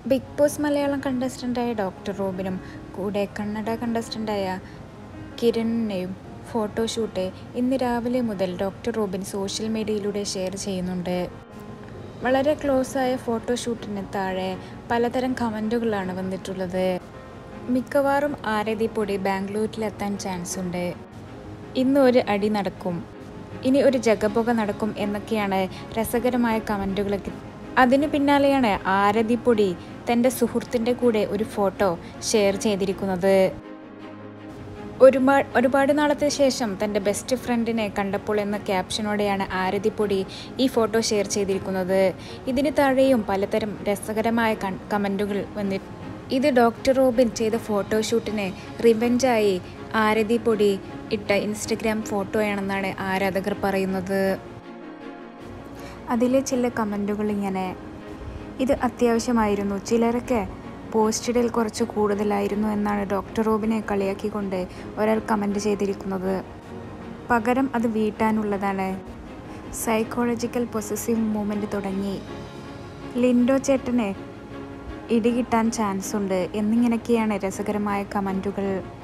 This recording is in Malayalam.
ബിഗ് ബോസ് മലയാളം കണ്ടസ്റ്റൻ്റായ ഡോക്ടർ റോബിനും കൂടെ കന്നഡ കണ്ടസ്റ്റൻ്റായ കിരണിനെയും ഫോട്ടോഷൂട്ട് ഇന്ന് രാവിലെ മുതൽ ഡോക്ടർ റോബിൻ സോഷ്യൽ മീഡിയയിലൂടെ ഷെയർ ചെയ്യുന്നുണ്ട് വളരെ ക്ലോസ് ആയ ഫോട്ടോഷൂട്ടിന് താഴെ പലതരം കമൻറ്റുകളാണ് വന്നിട്ടുള്ളത് മിക്കവാറും ആരതി പൊടി ബാംഗ്ലൂരിലെത്താൻ ചാൻസ് ഉണ്ട് ഇന്ന് ഒരു അടി നടക്കും ഇനി ഒരു ജഗപുക നടക്കും എന്നൊക്കെയാണ് രസകരമായ കമൻറ്റുകളൊക്കെ അതിനു പിന്നാലെയാണ് ആരതിപ്പൊടി തൻ്റെ സുഹൃത്തിൻ്റെ കൂടെ ഒരു ഫോട്ടോ ഷെയർ ചെയ്തിരിക്കുന്നത് ഒരുപാട് ഒരുപാട് നാളത്തെ ശേഷം തൻ്റെ ബെസ്റ്റ് ഫ്രണ്ടിനെ കണ്ടപ്പോൾ എന്ന ക്യാപ്ഷനോടെയാണ് ആരതിപ്പൊടി ഈ ഫോട്ടോ ഷെയർ ചെയ്തിരിക്കുന്നത് ഇതിന് താഴെയും പലതരം രസകരമായ കമൻറ്റുകൾ വന്നി ഇത് ഡോക്ടർ റോബിൻ ചെയ്ത ഫോട്ടോഷൂട്ടിന് റിവെഞ്ചായി ആരതിപ്പൊടി ഇട്ട ഇൻസ്റ്റഗ്രാം ഫോട്ടോയാണെന്നാണ് ആരാധകർ പറയുന്നത് അതിലെ ചില കമൻറ്റുകൾ ഇങ്ങനെ ഇത് അത്യാവശ്യമായിരുന്നു ചിലരൊക്കെ പോസ്റ്റിഡിൽ കുറച്ച് കൂടുതലായിരുന്നു എന്നാണ് ഡോക്ടർ റോബിനെ കളിയാക്കിക്കൊണ്ട് ഒരാൾ കമൻറ്റ് ചെയ്തിരിക്കുന്നത് പകരം അത് വീട്ടാനുള്ളതാണ് സൈക്കോളജിക്കൽ പൊസസീവ് മൂവ്മെൻറ്റ് തുടങ്ങി ലിൻഡോ ചേട്ടന് ഇടികിട്ടാൻ ചാൻസ് ഉണ്ട് എന്നിങ്ങനെയൊക്കെയാണ് രസകരമായ കമൻറ്റുകൾ